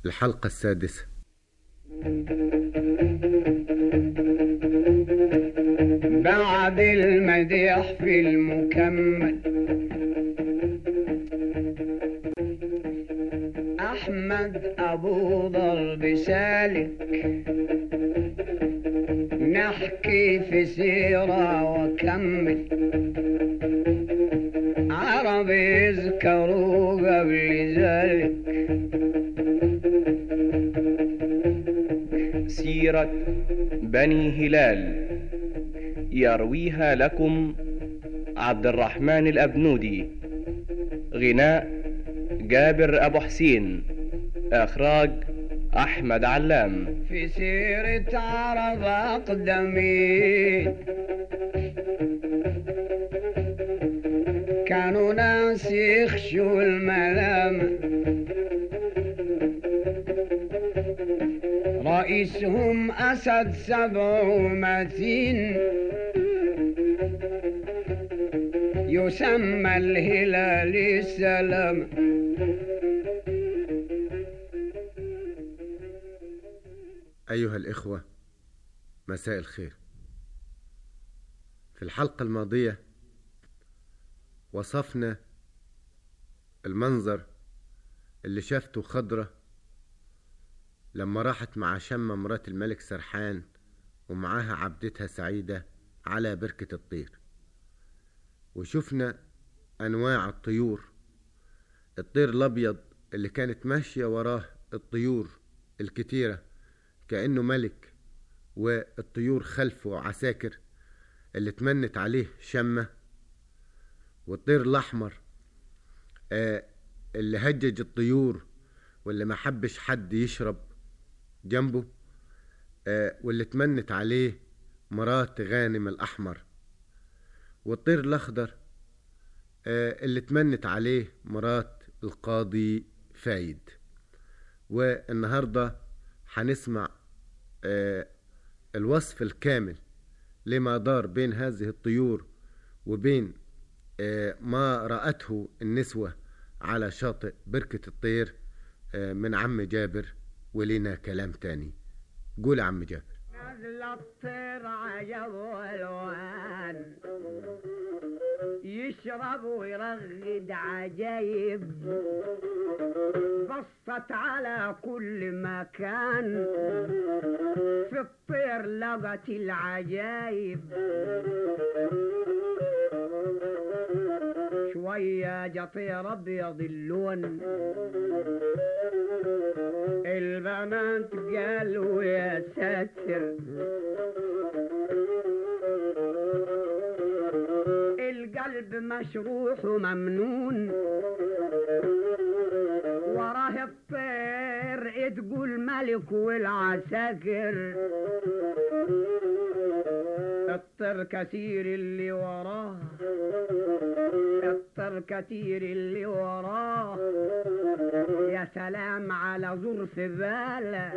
الحلقة السادسة بعد المديح في المكمل أحمد أبو ضرب سالك نحكي في سيرة وكمل عرب يذكروا قبل ذلك سيرة بني هلال يرويها لكم عبد الرحمن الأبنودي غناء جابر أبو حسين إخراج أحمد علام في سيرة عرب أقدمين كانوا ناس يخشوا الملامة رئيسهم أسد سبع ومتين يسمى الهلال السلام أيها الإخوة مساء الخير في الحلقة الماضية وصفنا المنظر اللي شافته خضرة لما راحت مع شمة مرات الملك سرحان ومعاها عبدتها سعيدة على بركة الطير وشفنا أنواع الطيور الطير الأبيض اللي كانت ماشية وراه الطيور الكتيرة كأنه ملك والطيور خلفه عساكر اللي تمنت عليه شمة والطير الأحمر آه اللي هجج الطيور واللي ما حبش حد يشرب جنبه آه واللي تمنت عليه مرات غانم الأحمر والطير الأخضر آه اللي تمنت عليه مرات القاضي فايد والنهاردة هنسمع آه الوصف الكامل لما دار بين هذه الطيور وبين آه ما رأته النسوة على شاطئ بركة الطير آه من عم جابر ولينا كلام تاني قول يا عم جابر نزل الطير عجب والوان يشرب ويرغد عجايب بصت على كل مكان في الطير لقت العجايب شوية جطير أبيض اللون البنات قالوا يا ساتر القلب مشروح وممنون وراه الطير تقول ملك والعساكر الطير كثير اللي وراه الطير كثير اللي وراه يا سلام على ظرف باله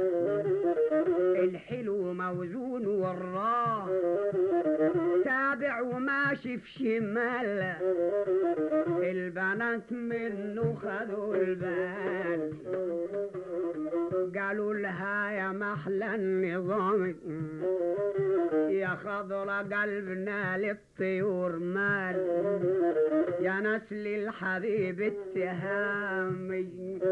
الحلو موزون وراه تابع وماشي في شمال البنات منه خدوا البال قالوا لها يا محلى النظام يا خضرة قلبنا للطيور مال يا نسل الحبيب اتهامي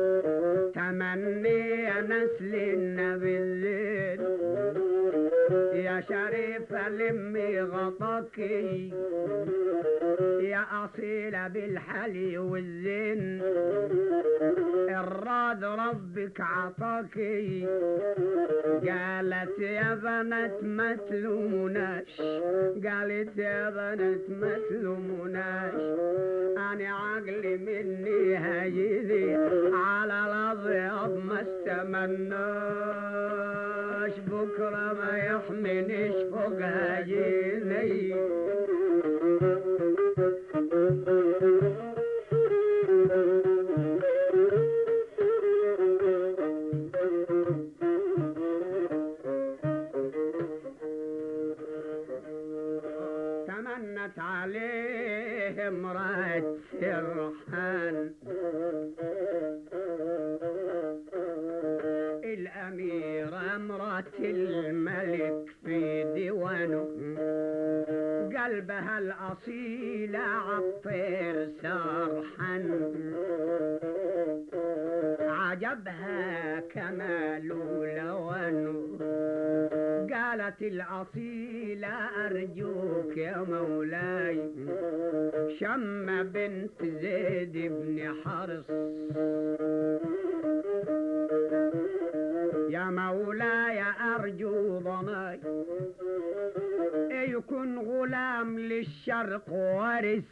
تمني يا نسل النبي الليل يا شريفة لمي غطاكي يا أصيلة بالحلي والزين الراد ربك عطاكي قالت يا بنات ما تلوموناش قالت يا بنات ما تلوموناش أنا عقلي مني هيدي على الأبيض ما استمناش بكرة ما يحمنش فوق هجيني تمنت عليه امرأة سرحان قالت الملك في ديوانه قلبها الأصيلة عالطير سرحن عجبها كمال لونه قالت الأصيلة أرجوك يا مولاي شم بنت زيد بن حرص يا مولاي أرجو ضناي يكون غلام للشرق ورث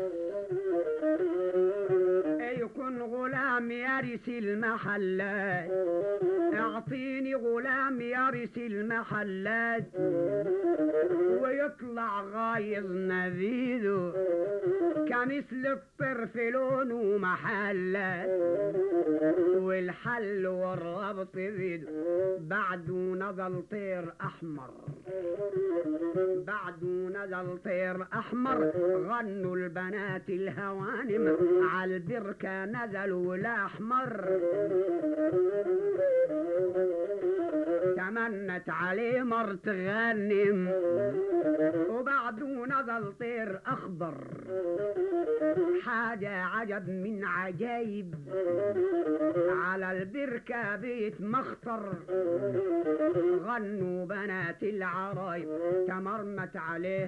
يكون غلام يرث المحلات اعطيني غلام يرث المحلات ويطلع غايظ نذيذه كمثل الطرف لونه محلات والحل والربط بيده بعده نزل طير احمر بعده نزل طير احمر غنوا البنات الهوانم على البركه نزلوا الاحمر تمنت عليه مرت غنم وبعده نزل طير اخضر حاجة عجب من عجايب على البركة بيت مخطر غنوا بنات العرايب تمرمت عليه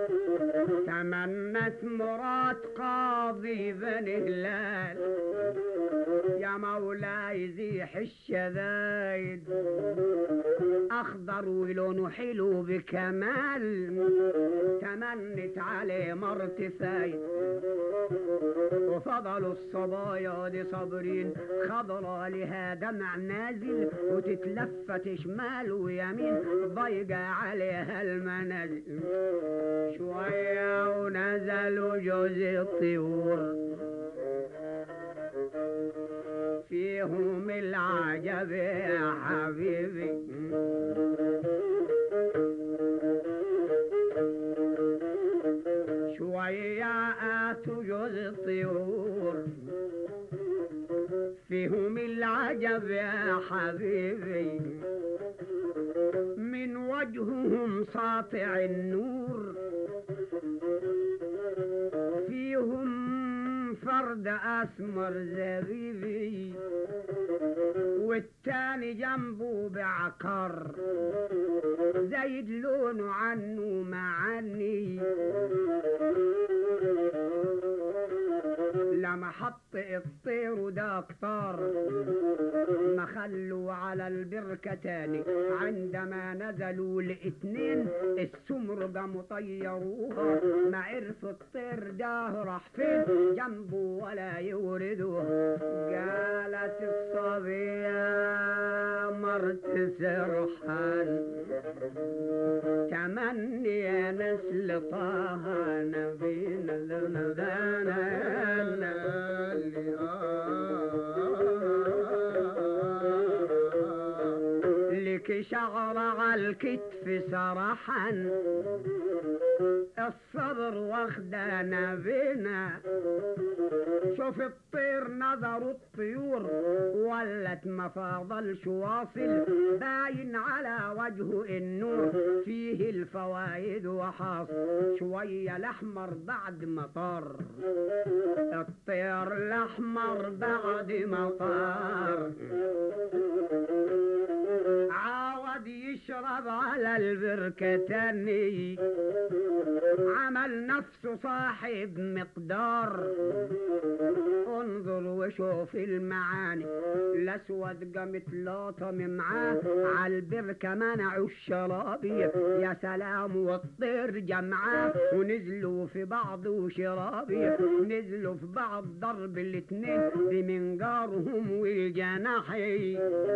تمنت مرات قاضي بني هلال يا مولاي زيح الشذايد اخضر ولونه حلو بكمال تمنت عليه مرت فايد وفضلوا الصبايا دي صابرين خضرة لها دمع نازل وتتلفت شمال ويمين ضيقة عليها المنازل شوية ونزلوا جوز الطيور فيهم العجب يا حبيبي شوية آتوا جوز الطيور فيهم العجب يا حبيبي من وجههم ساطع النور فيهم فرد أسمر زبيبي والتاني جنبه بعكر زايد لونه عنه معني لما حط الطير ده كتار ما خلوا على البركة تاني عندما نزلوا الاتنين السمر قاموا طيروها ما عرف الطير ده راح فين جنبه ولا يوردوها قالت الصبية مرت سرحان تمني يا نسل طه نبينا ذنبانا لك شعر على الكتف سرحا الصبر واخدانا بنا شوف الطير نظروا الطيور ولت ما فاضلش واصل باين على وجهه النور فيه الفوايد وحاصل شوية الأحمر بعد ما طار الطير الأحمر بعد ما طار عاود يشرب على البركة تاني عمل نفسه صاحب مقدار انظر وشوف المعاني الاسود قامت لاطم معاه على البركة منعوا الشرابية يا سلام والطير جمعاه ونزلوا في بعض وشرابية نزلوا في بعض ضرب الاتنين بمنقارهم والجناحي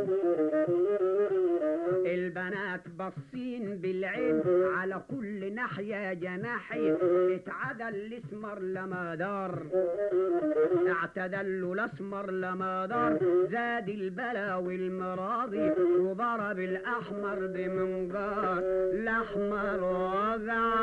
البنات باصين بالعين على كل ناحية جناحي اتعدى الاسمر لما دار اعتدل له الاسمر لما دار زاد البلا والمراضي وضرب الاحمر بمنقار الاحمر وضع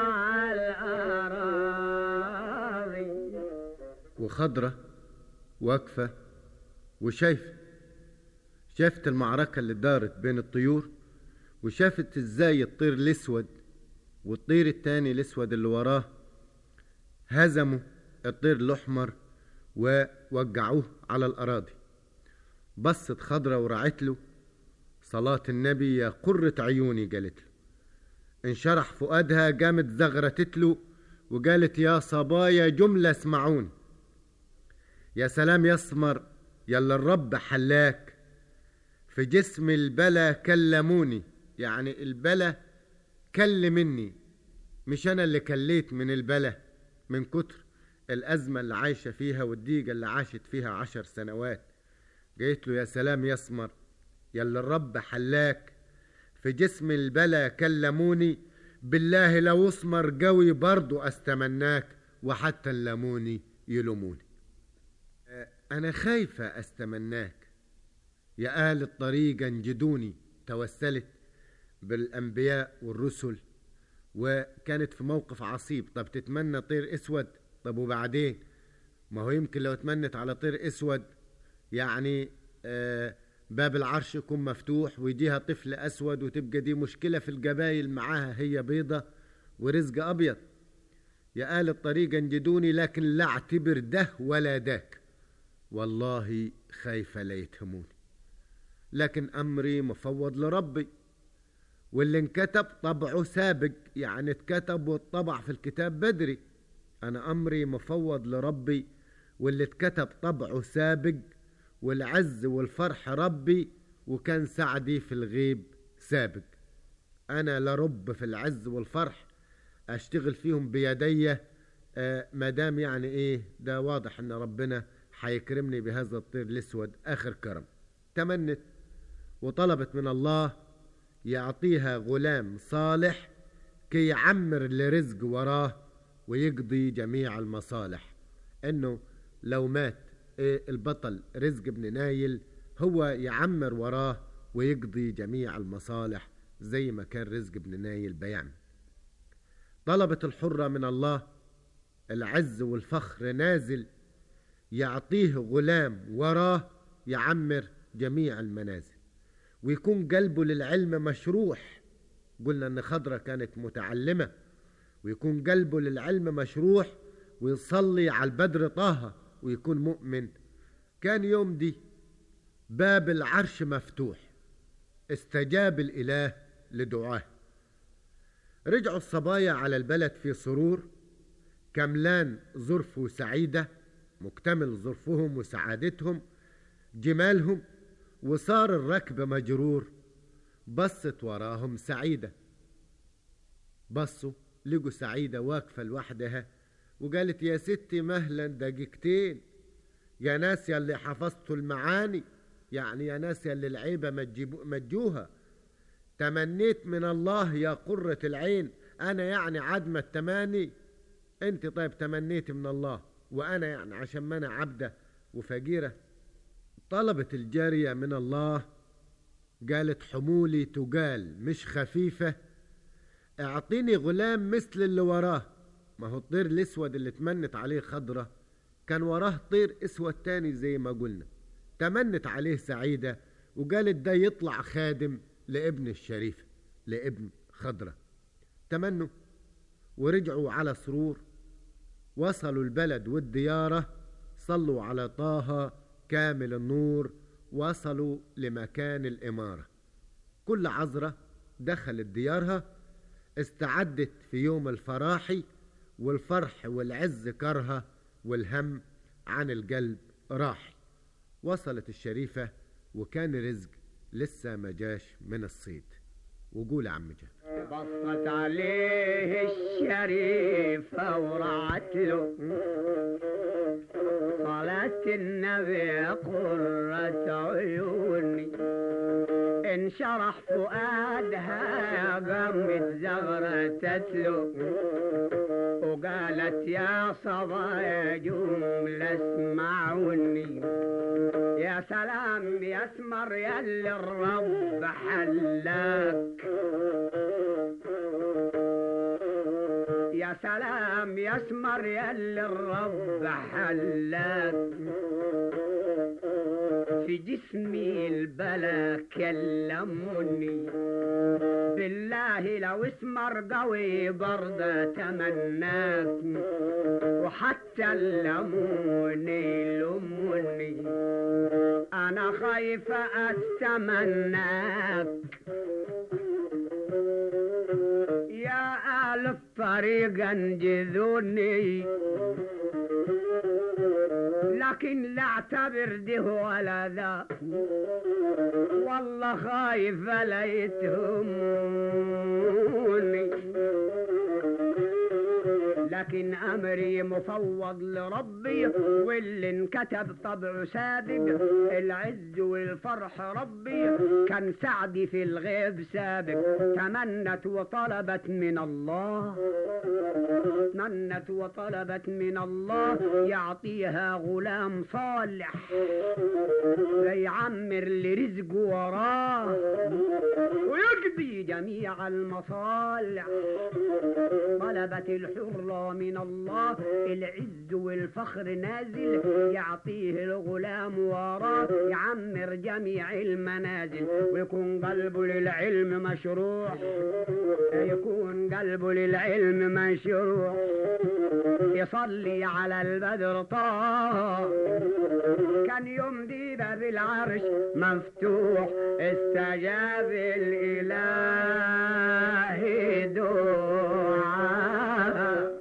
الاراضي وخضرة واقفة وشايفة شافت المعركة اللي دارت بين الطيور وشافت ازاي الطير الاسود والطير التاني الاسود اللي وراه هزموا الطير الاحمر ووجعوه على الاراضي بصت خضرة ورعت له صلاة النبي يا قرة عيوني قالت له انشرح فؤادها قامت زغرتت له وقالت يا صبايا جملة اسمعوني يا سلام يا اسمر يلا الرب حلاك في جسم البلا كلموني يعني البلا كل مني مش انا اللي كليت من البلا من كتر الازمة اللي عايشة فيها والضيقة اللي عاشت فيها عشر سنوات جيت له يا سلام يا اسمر يلا الرب حلاك في جسم البلا كلموني بالله لو اسمر قوي برضو استمناك وحتى اللموني يلوموني انا خايفة استمناك يا آل الطريق انجدوني توسلت بالانبياء والرسل وكانت في موقف عصيب طب تتمنى طير اسود طب وبعدين ما هو يمكن لو تمنت على طير اسود يعني آه باب العرش يكون مفتوح ويجيها طفل اسود وتبقى دي مشكله في القبايل معاها هي بيضه ورزق ابيض يا آل الطريق انجدوني لكن لا اعتبر ده ولا داك والله خايفة لا يتهموني لكن أمري مفوض لربي واللي انكتب طبعه سابق يعني اتكتب والطبع في الكتاب بدري أنا أمري مفوض لربي واللي اتكتب طبعه سابق والعز والفرح ربي وكان سعدي في الغيب سابق أنا لرب في العز والفرح أشتغل فيهم بيدي آه مدام يعني إيه ده واضح إن ربنا حيكرمني بهذا الطير الأسود آخر كرم تمنت وطلبت من الله يعطيها غلام صالح كي يعمر لرزق وراه ويقضي جميع المصالح انه لو مات البطل رزق بن نايل هو يعمر وراه ويقضي جميع المصالح زي ما كان رزق بن نايل بيعمل طلبت الحرة من الله العز والفخر نازل يعطيه غلام وراه يعمر جميع المنازل ويكون قلبه للعلم مشروح قلنا ان خضرة كانت متعلمة ويكون قلبه للعلم مشروح ويصلي على البدر طه ويكون مؤمن كان يوم دي باب العرش مفتوح استجاب الاله لدعاه رجعوا الصبايا على البلد في سرور كملان ظرف سعيدة مكتمل ظرفهم وسعادتهم جمالهم وصار الركب مجرور بصت وراهم سعيدة بصوا لقوا سعيدة واقفة لوحدها وقالت يا ستي مهلا دقيقتين يا ناس يا اللي حفظتوا المعاني يعني يا ناس يا اللي العيبة مجوها تمنيت من الله يا قرة العين أنا يعني عدم التماني أنت طيب تمنيت من الله وأنا يعني عشان ما أنا عبدة وفقيرة طلبت الجارية من الله قالت حمولي تقال مش خفيفة اعطيني غلام مثل اللي وراه ما هو الطير الاسود اللي تمنت عليه خضرة كان وراه طير اسود تاني زي ما قلنا تمنت عليه سعيدة وقالت ده يطلع خادم لابن الشريف لابن خضرة تمنوا ورجعوا على سرور وصلوا البلد والديارة صلوا على طه كامل النور وصلوا لمكان الإمارة كل عذرة دخلت ديارها استعدت في يوم الفراحي والفرح والعز كرها والهم عن القلب راح وصلت الشريفة وكان رزق لسه ما جاش من الصيد وقول يا عم جابر بصت عليه الشريفة ورعت له صلاة النبي قرة عيوني انشرح فؤادها قامت زغرة تتلو وقالت يا صبايا جملة اسمعوني يا سلام يا اسمر يا اللي الرب حلاك يا سلام يا اسمر يا اللي الرب حلاك في جسمي البلا كلموني بالله لو اسمر قوي برضه تمناك وحتى اللموني لموني انا خايفة استمناك يا آل الطريق انجذوني لكن لا اعتبر ده ولا ذا والله خايف لا يتهموني لكن امري مفوض لربي واللي انكتب طبعه سابق العز والفرح ربي كان سعدي في الغيب سابق تمنت وطلبت من الله تمنت وطلبت من الله يعطيها غلام صالح يعمر لرزقه وراه ويقضي جميع المصالح طلبت الحرة من الله العز والفخر نازل يعطيه الغلام وراه يعمر جميع المنازل ويكون قلبه للعلم مشروع يكون قلبه للعلم مشروع يصلي على البدر طه كان يوم دي باب العرش مفتوح استجاب الإله دعاء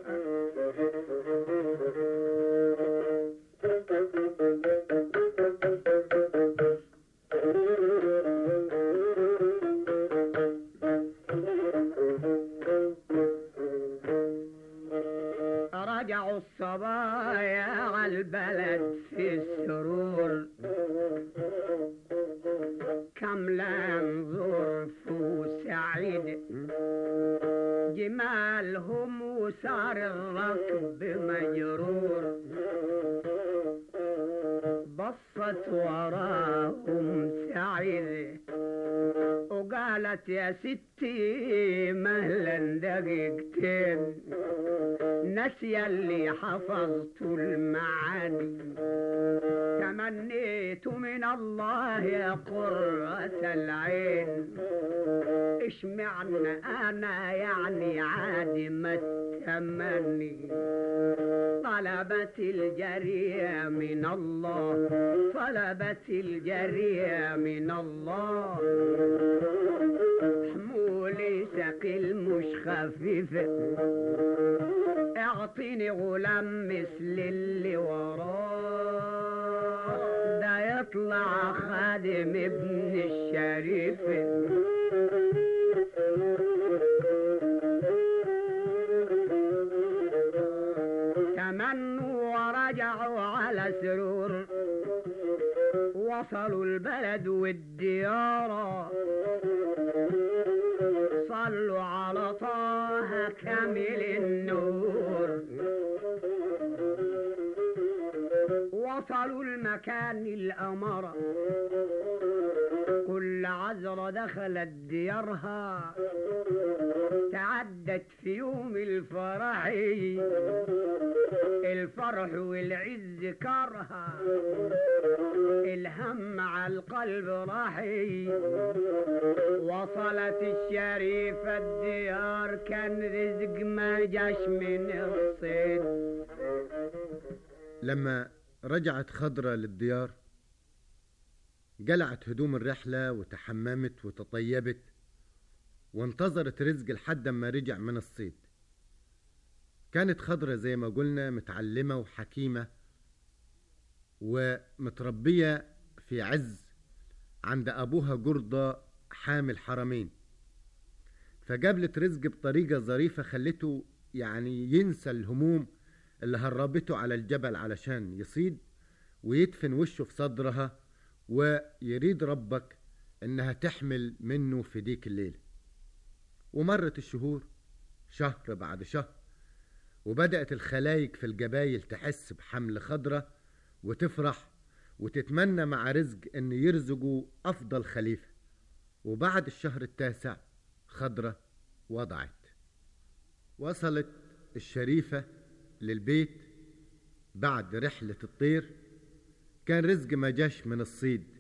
رجعوا الصبايا على البلد في السرور كملان ظرف وسعيد جمالهم وصار الركب مجرور بصت وراهم سعيد وقالت يا ستي مهلا دقيقتين نسي اللي حفظت المعاني تمنيت من الله يا قرة العين اشمعنى انا يعني عادي ما التمني طلبت الجرية من الله طلبت الجرية من الله حمولي ثقيل مش خفيف اعطيني غلام مثل اللي وراه ده يطلع خادم ابن الشريف تمنوا ورجعوا على سرور وصلوا البلد والديارة صلوا على طه كامل النور وصلوا المكان الأمرة كل عذرة دخلت ديارها تعدت في يوم الفرح الفرح والعز كرها الهم على القلب راحي وصلت الشريفة الديار كان رزق ما جاش من الصيد لما رجعت خضرة للديار قلعت هدوم الرحلة وتحممت وتطيبت وانتظرت رزق لحد ما رجع من الصيد كانت خضرة زي ما قلنا متعلمة وحكيمة ومتربية في عز عند أبوها جردة حامل حرمين فقابلت رزق بطريقة ظريفة خلته يعني ينسى الهموم اللي هربته على الجبل علشان يصيد ويدفن وشه في صدرها ويريد ربك انها تحمل منه في ديك الليلة ومرت الشهور شهر بعد شهر وبدأت الخلايق في الجبايل تحس بحمل خضرة وتفرح وتتمنى مع رزق ان يرزقوا افضل خليفة وبعد الشهر التاسع خضرة وضعت وصلت الشريفة للبيت بعد رحلة الطير كان رزق ما جاش من الصيد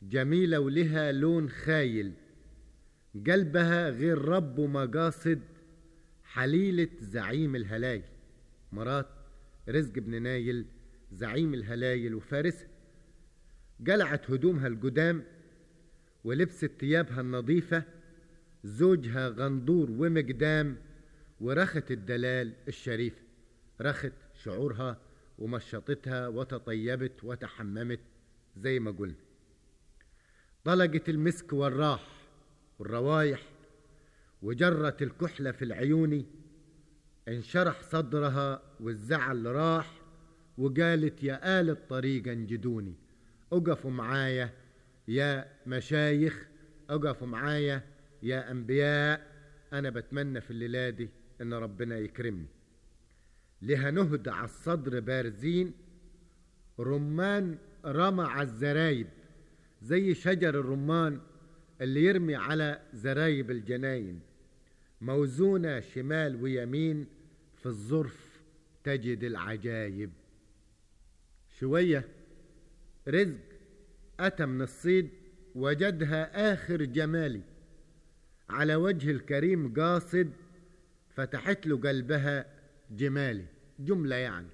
جميلة ولها لون خايل قلبها غير رب ومقاصد حليلة زعيم الهلايل مرات رزق بن نايل زعيم الهلايل وفارسها قلعت هدومها القدام ولبست ثيابها النظيفة زوجها غندور ومقدام ورخت الدلال الشريفة رخت شعورها ومشطتها وتطيبت وتحممت زي ما قلنا طلقت المسك والراح والروايح وجرت الكحلة في العيون انشرح صدرها والزعل راح وقالت يا آل الطريق انجدوني اقفوا معايا يا مشايخ اقفوا معايا يا انبياء انا بتمنى في الليله دي ان ربنا يكرمني لها نهد على الصدر بارزين رمان رمى على الزرايب زي شجر الرمان اللي يرمي على زرايب الجناين موزونة شمال ويمين في الظرف تجد العجايب شوية رزق أتى من الصيد وجدها آخر جمالي على وجه الكريم قاصد فتحت له قلبها جمالي جملة يعني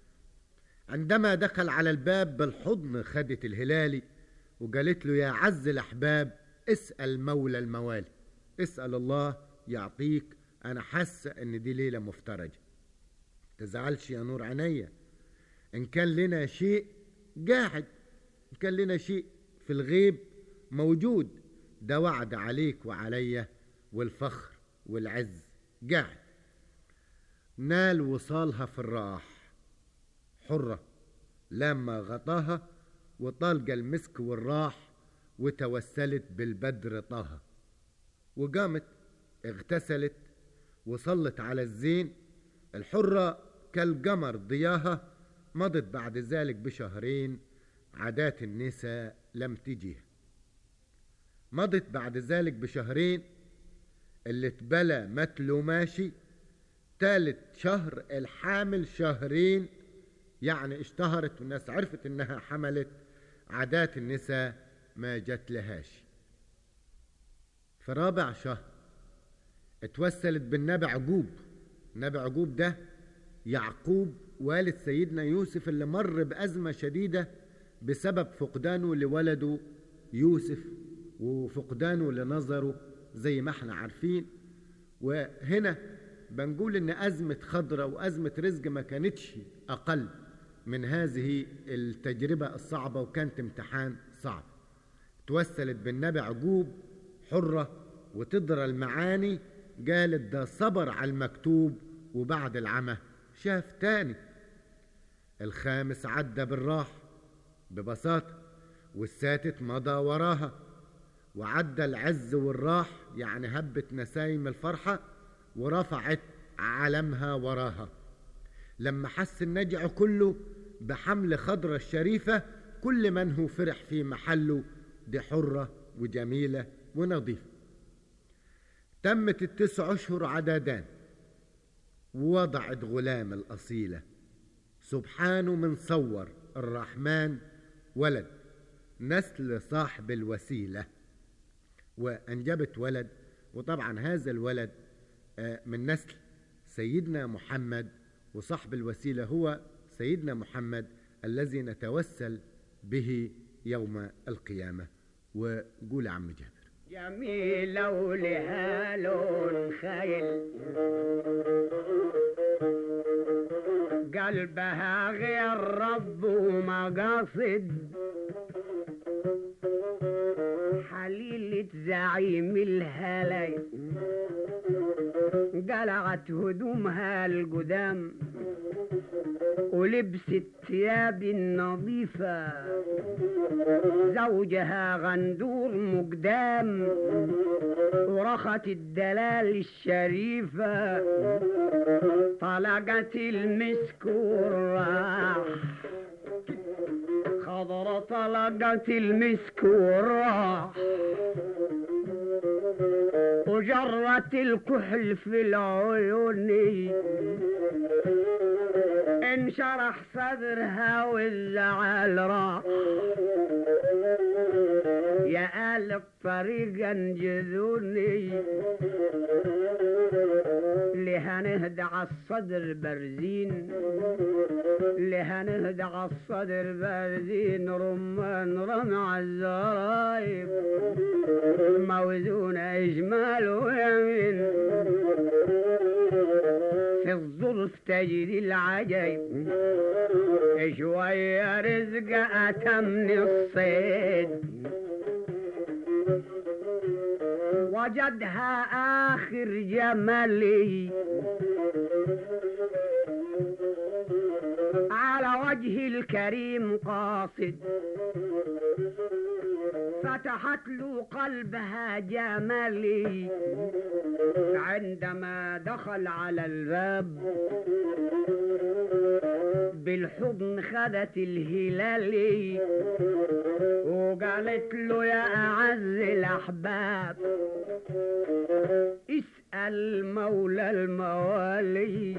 عندما دخل على الباب بالحضن خدت الهلالي وقالت له يا عز الأحباب اسأل مولى الموالي اسأل الله يعطيك أنا حاسة إن دي ليلة مفترجة تزعلش يا نور عينيا إن كان لنا شيء قاعد إن كان لنا شيء في الغيب موجود ده وعد عليك وعليا والفخر والعز قاعد نال وصالها في الراح حرة لما غطاها وطالق المسك والراح وتوسلت بالبدر طه وقامت اغتسلت وصلت على الزين الحرة كالقمر ضياها مضت بعد ذلك بشهرين عادات النساء لم تجيها مضت بعد ذلك بشهرين اللي اتبلى متلو ماشي تالت شهر الحامل شهرين يعني اشتهرت والناس عرفت انها حملت عادات النساء ما جت لهاش في رابع شهر اتوسلت بالنبي عقوب نبي عقوب ده يعقوب والد سيدنا يوسف اللي مر بأزمة شديدة بسبب فقدانه لولده يوسف وفقدانه لنظره زي ما احنا عارفين وهنا بنقول ان أزمة خضرة وأزمة رزق ما كانتش أقل من هذه التجربة الصعبة وكانت امتحان صعب توسلت بالنبي عقوب حرة وتدرى المعاني قالت ده صبر على المكتوب وبعد العمى شاف تاني الخامس عدى بالراح ببساطة والساتت مضى وراها وعدى العز والراح يعني هبت نسايم الفرحة ورفعت علمها وراها لما حس النجع كله بحمل خضرة الشريفة كل من هو فرح في محله دي حرة وجميلة ونظيفة تمت التسع أشهر عددان ووضعت غلام الأصيلة سبحانه من صور الرحمن ولد نسل صاحب الوسيلة وأنجبت ولد وطبعا هذا الولد من نسل سيدنا محمد وصاحب الوسيلة هو سيدنا محمد الذي نتوسل به يوم القيامة وقول عم جابر جميلة ولها لون خيل قلبها غير رب ومقاصد حليلة زعيم الهلاي قلعت هدومها القدام ولبست ثياب النظيفة زوجها غندور مقدام ورخت الدلال الشريفة طلقت المسك والراح خضرة طلقت المسك والراح وجرت الكحل في العيون انشرح صدرها والزعل راح سالق طريقا جذوني لهنهدى عالصدر برزين لهنهدى عالصدر برزين رمان رمع الزرايب موزون اجمال ويمين في الظرف تجد العجيب شوية رزق أتمني الصيد وجدها آخر جمالي على وجه الكريم قاصد فتحت له قلبها جمالي عندما دخل على الباب بالحضن خدت الهلالي وقالت له يا أعز الأحباب اسأل مولى الموالي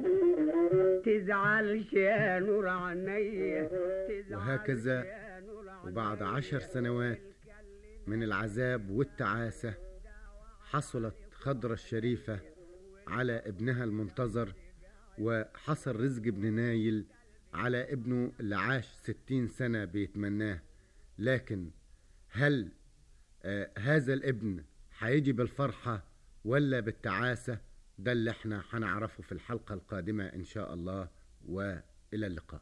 تزعلش يا نور عيني تزعلش وهكذا يا نور عيني. وبعد عشر سنوات من العذاب والتعاسة حصلت خضرة الشريفة على ابنها المنتظر وحصل رزق ابن نايل على ابنه اللي عاش ستين سنة بيتمناه لكن هل آه هذا الابن هيجي بالفرحة ولا بالتعاسة ده اللي احنا هنعرفه في الحلقة القادمة ان شاء الله والى اللقاء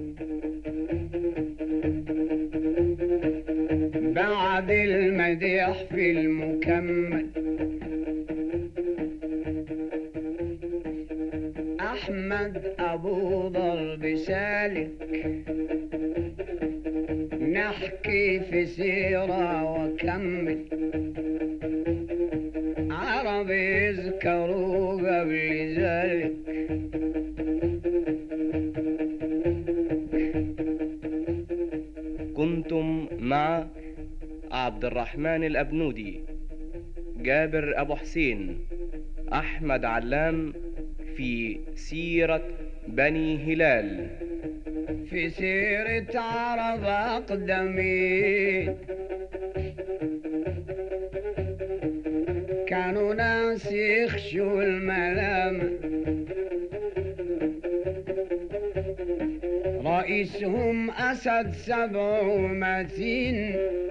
بعد المديح في المكمل أحمد أبو ضرب سالك نحكي في سيرة وكمل عرب يذكروا قبل ذلك كنتم مع عبد الرحمن الأبنودي جابر أبو حسين أحمد علام في سيرة بني هلال في سيرة عرب أقدمين كانوا ناس يخشوا الملام رئيسهم أسد سبع متين